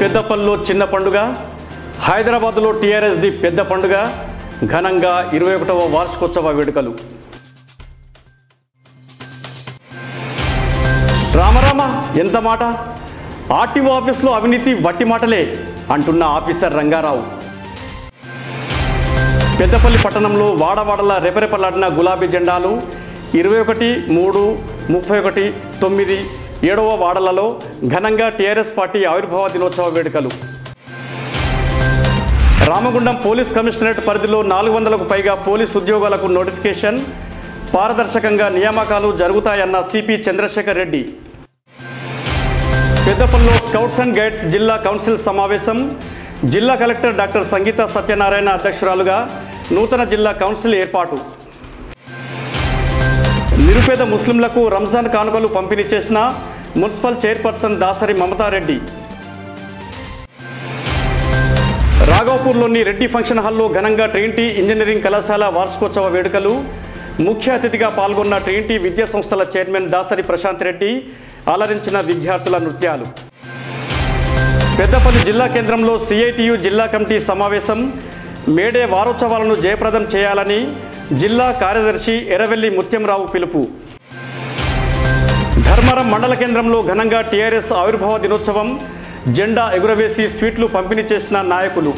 పెద్దపల్లిలో చిన్న పండుగ హైదరాబాద్లో టీఆర్ఎస్ది పెద్ద పండుగ ఘనంగా ఇరవై ఒకటవ వార్షికోత్సవ వేడుకలు రామరామ ఎంత మాట ఆర్టీఓ ఆఫీస్లో అవినీతి వట్టి మాటలే అంటున్న ఆఫీసర్ రంగారావు పెద్దపల్లి పట్టణంలో వాడవాడల రెపరెపలాడిన గులాబీ జెండాలు ఇరవై ఒకటి మూడు ముప్పై ఒకటి తొమ్మిది ఏడవ వాడలలో ఘనంగా టీఆర్ఎస్ పార్టీ ఆవిర్భావ దినోత్సవ వేడుకలు రామగుండం పోలీస్ కమిషనరేట్ పరిధిలో నాలుగు వందలకు పైగా పోలీస్ ఉద్యోగాలకు నోటిఫికేషన్ పారదర్శకంగా నియామకాలు జరుగుతాయన్న సిపి చంద్రశేఖర్ రెడ్డి పెద్దపల్లిలో స్కౌట్స్ అండ్ గైడ్స్ జిల్లా కౌన్సిల్ సమావేశం జిల్లా కలెక్టర్ డాక్టర్ సంగీత సత్యనారాయణ అధ్యక్షురాలుగా నూతన జిల్లా కౌన్సిల్ ఏర్పాటు నిరుపేద ముస్లింలకు రంజాన్ కానుకలు పంపిణీ చేసిన municipal chairperson Dasari Mamata Reddy రాఘవపూర్లోని Reddy function హాల్లో ఘనంగా ట్రీంటీ ఇంజనీరింగ్ కళాశాల వార్షికోత్సవ వేడుకలు ముఖ్య అతిథిగా పాల్గొన్న ట్రీంటీ విద్యా సంస్థల చైర్మన్ దాసరి ప్రశాంత్ రెడ్డి అలరించిన విద్యార్థుల నృత్యాలు పెద్దపల్లి జిల్లా కేంద్రంలో సిఐటియు జిల్లా కమిటీ సమావేశం మేడే వారోత్సవాలను జయప్రదం చేయాలని జిల్లా కార్యదర్శి ఎర్రవెల్లి ముత్యంరావు పిలుపు ధర్మవరం మండల కేంద్రంలో ఘనంగా టీఆర్ఎస్ ఆవిర్భావ దినోత్సవం జెండా ఎగురవేసి స్వీట్లు పంపిణీ చేసిన నాయకులు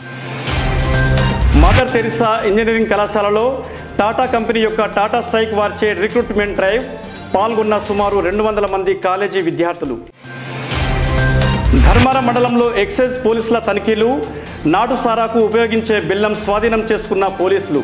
మదర్ తెరిసా ఇంజనీరింగ్ కళాశాలలో టాటా కంపెనీ యొక్క టాటా స్ట్రైక్ వార్చే రిక్రూట్మెంట్ డ్రైవ్ పాల్గొన్న సుమారు రెండు వందల మంది కాలేజీ విద్యార్థులు ధర్మారం మండలంలో ఎక్సైజ్ పోలీసుల తనిఖీలు నాటు సారాకు ఉపయోగించే బెల్లం స్వాధీనం చేసుకున్న పోలీసులు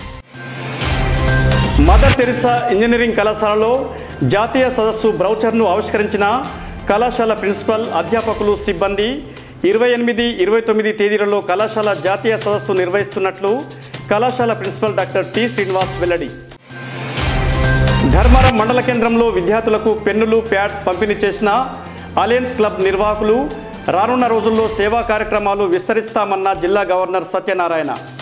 మదర్ తెరిసా ఇంజనీరింగ్ కళాశాలలో జాతీయ సదస్సు బ్రౌచర్ను ఆవిష్కరించిన కళాశాల ప్రిన్సిపల్ అధ్యాపకులు సిబ్బంది ఇరవై ఎనిమిది ఇరవై తొమ్మిది తేదీలలో కళాశాల జాతీయ సదస్సు నిర్వహిస్తున్నట్లు కళాశాల ప్రిన్సిపల్ డాక్టర్ టి శ్రీనివాస్ వెల్లడి ధర్మారం మండల కేంద్రంలో విద్యార్థులకు పెన్నులు ప్యాడ్స్ పంపిణీ చేసిన అలయన్స్ క్లబ్ నిర్వాహకులు రానున్న రోజుల్లో సేవా కార్యక్రమాలు విస్తరిస్తామన్న జిల్లా గవర్నర్ సత్యనారాయణ